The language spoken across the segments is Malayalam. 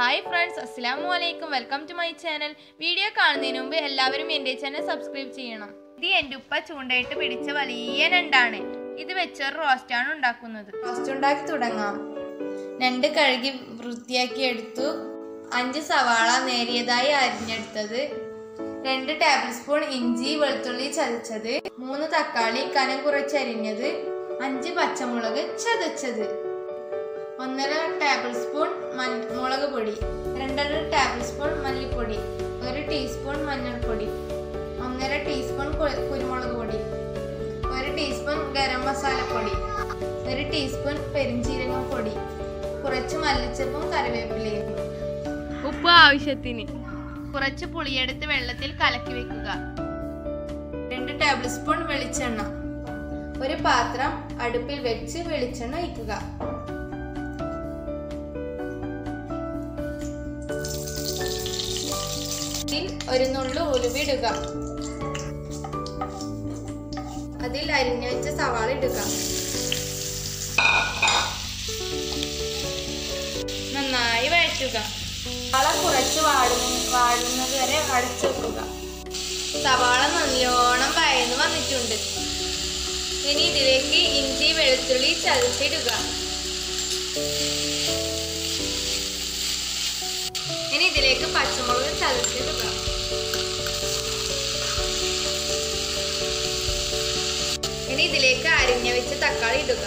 ഹായ് ഫ്രണ്ട്സ് അസ്സലാമു അലൈക്കും welcome to my channel video കാണുന്നതിന് മുമ്പ് എല്ലാവരും എൻ്റെ ചാനൽ സബ്സ്ക്രൈബ് ചെയ്യണം ഇത് എൻ്റെ ഉപ്പ ചൂണ്ടയിട്ട് പിടിച്ച വലിയ ഞണ്ടാണ് ഇത് വെച്ചൊരു റോസ്റ്റാണ് ഉണ്ടാക്കുന്നത് റോസ്റ്റ് ഉണ്ടാക്കി തുടങ്ങാം ഞണ്ട് കഴുകി വൃത്തിയാക്കി എടുത്തു അഞ്ച് സവാള നേരിയതായി അരിഞ്ഞെടുത്തത് രണ്ട് ടേബിൾ സ്പൂൺ ഇഞ്ചി വെളുത്തുള്ളി ചതച്ചത് മൂന്ന് തക്കാളി കനം കുറച്ചരിഞ്ഞത് അഞ്ച് പച്ചമുളക് ചതച്ചത് ഒന്നര ടേബിൾ സ്പൂൺ മൻ- മുളക് പൊടി രണ്ടര ടേബിൾ സ്പൂൺ മല്ലിപ്പൊടി ഒരു ടീസ്പൂൺ മഞ്ഞൾപ്പൊടി ഒന്നര ടീസ്പൂൺ കു- കുരുമുളക് പൊടി ഒരു ടീസ്പൂൺ ഗരം മസാലപ്പൊടി ഒരു ടീസ്പൂൺ പെരിഞ്ചീരകം പൊടി കുറച്ച് മല്ലിച്ചപ്പും കറിവേപ്പിലയും ഉപ്പ് ആവശ്യത്തിന് കുറച്ച് പുളിയെടുത്ത് വെള്ളത്തിൽ കലക്കി വെക്കുക രണ്ട് ടേബിൾ സ്പൂൺ വെളിച്ചെണ്ണ ഒരു പാത്രം അടുപ്പിൽ വെച്ച് വെളിച്ചെണ്ണ ഒഴിക്കുക ഇതിൽ ഒരു നുള്ളു ഉലുവിടുക അതിൽ അരിഞ്ഞു വെച്ച സവാള ഇടുക നന്നായി വഴറ്റുക സവാള കുറച്ച് വാടുന്ന വാടുന്നത് വരെ അടച്ചു വെക്കുക സവാള നല്ലോണം വയന്ന് വന്നിട്ടുണ്ട് ഇനി ഇതിലേക്ക് ഇഞ്ചി വെളുത്തുള്ളി ചതച്ചിടുക ഇനി ഇതിലേക്ക് പച്ചമുളക് ചതച്ചിടുക ഇനി ഇതിലേക്ക് അരിഞ്ഞ വെച്ച് തക്കാളി ഇടുക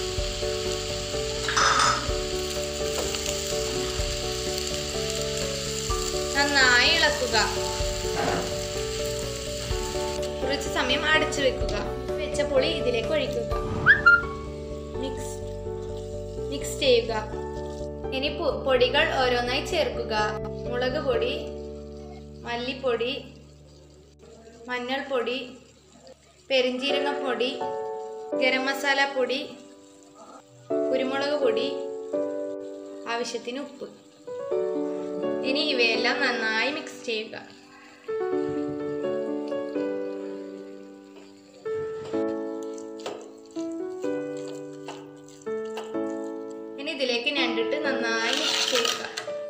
നന്നായി ഇളക്കുക കുറച്ച് സമയം അടച്ചു വെക്കുക വെച്ച പുളി ഇതിലേക്ക് ഒഴിക്കുക മിക്സ് മിക്സ് ചെയ്യുക ഇനി പൊ- പൊടികൾ ഓരോന്നായി ചേർക്കുക മുളക് പൊടി മല്ലിപ്പൊടി മഞ്ഞൾപ്പൊടി പെരിഞ്ജീരകപ്പൊടി ഗരം മസാല പൊടി കുരുമുളക് പൊടി ആവശ്യത്തിന് ഉപ്പ് ഇനി ഇവയെല്ലാം നന്നായി മിക്സ് ചെയ്യുക ഇനി ഇതിലേക്ക് ഞണ്ടിട്ട് നന്നായി മിക്സ് ചെയ്യുക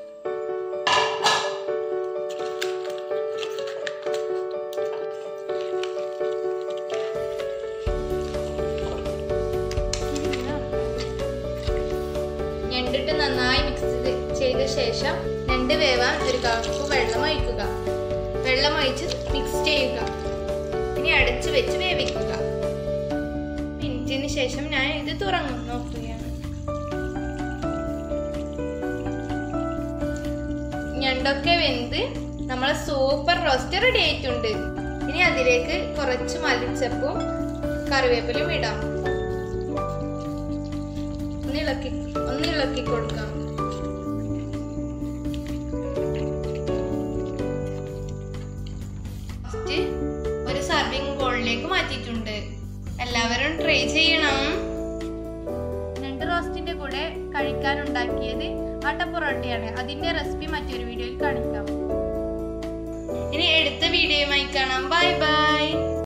ഞണ്ടിട്ട് നന്നായി മിക്സ് ചെയ്ത ശേഷം ഞണ്ട് വേവാൻ ഒരു കപ്പ് വെള്ളം ഒഴിക്കുക വെള്ളം ഒഴിച്ച് മിക്സ് ചെയ്യുക ഇനി അടച്ചു വെച്ച് വേവിക്കുക മിനിറ്റിന് ശേഷം ഞാൻ ഇത് തുറന്നു നോക്കുകയാണ് ഞണ്ടൊക്കെ വെന്ത് നമ്മളെ സൂപ്പർ റോസ്റ്റ് റെഡി ആയിട്ടുണ്ട് ഇനി അതിലേക്ക് കുറച്ച് മല്ലിച്ചപ്പും കറിവേപ്പിലയും ഇടാം ഒന്ന് ഇളക്കി ഒന്ന് ഇളക്കി കൊടുക്കാം Next, ഒരു സർവിങ് ബോളിലേക്ക് മാറ്റിയിട്ടുണ്ട് എല്ലാവരും ട്രൈ ചെയ്യണം രണ്ട് റോസ്റ്റിന്റെ കൂടെ കഴിക്കാൻ ഉണ്ടാക്കിയത് ആട്ടപ്പൊറോട്ടയാണ് അതിന്റെ റെസിപ്പി മറ്റൊരു വീഡിയോയിൽ കാണിക്കാം ഇനി അടുത്ത വീഡിയോയുമായി കാണാം ബൈ ബൈ